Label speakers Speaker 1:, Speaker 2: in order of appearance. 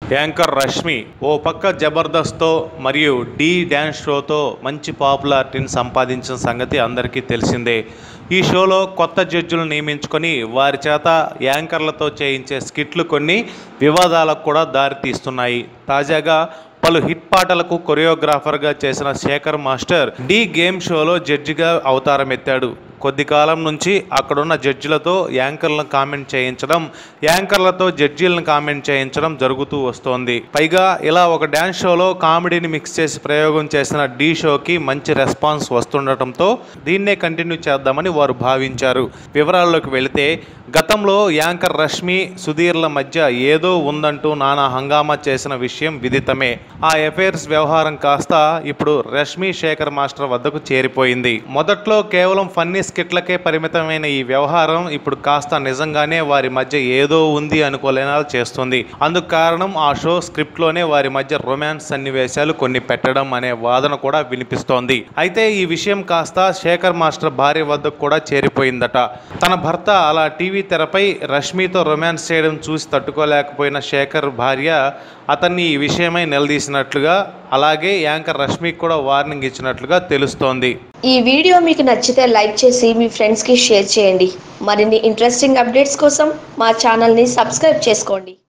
Speaker 1: anchor Rashmi ఓ పక్క జబర్దస్త్తో మరియు D dance షోతో మంచి పాపులారిటీని సంపాదించిన సంగతి అందరికీ తెలిసిందే ఈ షోలో కొత్త జడ్జిలను నియమించుకొని వారి చేత యాంకర్లతో చేయించే స్కిట్లు కొన్ని వివాదాలకు కూడా దారితీస్తున్నాయి తాజాగా పలు హిట్ పాటలకు కొరియోగ్రాఫర్గా చేసిన శేఖర్ మాస్టర్ డి గేమ్ షోలో జడ్జిగా అవతారం ఎత్తాడు కొద్ది కాలం నుంచి అక్కడున్న జడ్జిలతో యాంకర్లను కామెంట్ చేయించడం యాంకర్లతో జడ్జీలను కామెంట్ చేయించడం జరుగుతూ వస్తోంది పైగా ఇలా ఒక డ్యాన్స్ షోలో కామెడీని మిక్స్ చేసి ప్రయోగం చేసిన డి షోకి మంచి రెస్పాన్స్ వస్తుండటంతో దీన్నే కంటిన్యూ చేద్దామని వారు భావించారు వివరాల్లోకి వెళితే గతంలో యాంకర్ రష్మి సుధీర్ల మధ్య ఏదో ఉందంటూ నానా హంగామా చేసిన విషయం విదితమే ఆ ఎఫైర్స్ వ్యవహారం కాస్త ఇప్పుడు రష్మి శేఖర్ మాస్టర్ వద్దకు చేరిపోయింది మొదట్లో కేవలం ఫన్నీ స్కిట్లకే పరిమితమైన ఈ వ్యవహారం ఇప్పుడు కాస్త నిజంగానే వారి మధ్య ఏదో ఉంది అనుకోలేనా చేస్తుంది అందుకు కారణం ఆ షో స్క్రిప్ట్లోనే వారి మధ్య రొమాన్స్ సన్నివేశాలు కొన్ని పెట్టడం అనే వాదన కూడా వినిపిస్తోంది అయితే ఈ విషయం కాస్త శేఖర్ మాస్టర్ భార్య వద్దకు కూడా చేరిపోయిందట తన భర్త అలా టీవీ తెరపై రష్మితో రొమాన్స్ చేయడం చూసి తట్టుకోలేకపోయిన శేఖర్ భార్య అతన్ని ఈ విషయమై నిలదీసినట్లుగా అలాగే యాంకర్ రష్మికి కూడా వార్నింగ్ ఇచ్చినట్లుగా తెలుస్తోంది
Speaker 2: ఈ వీడియో మీకు నచ్చితే లైక్ చేసి మీ ఫ్రెండ్స్కి షేర్ చేయండి మరిన్ని ఇంట్రెస్టింగ్ అప్డేట్స్ కోసం మా ఛానల్ని సబ్స్క్రైబ్ చేసుకోండి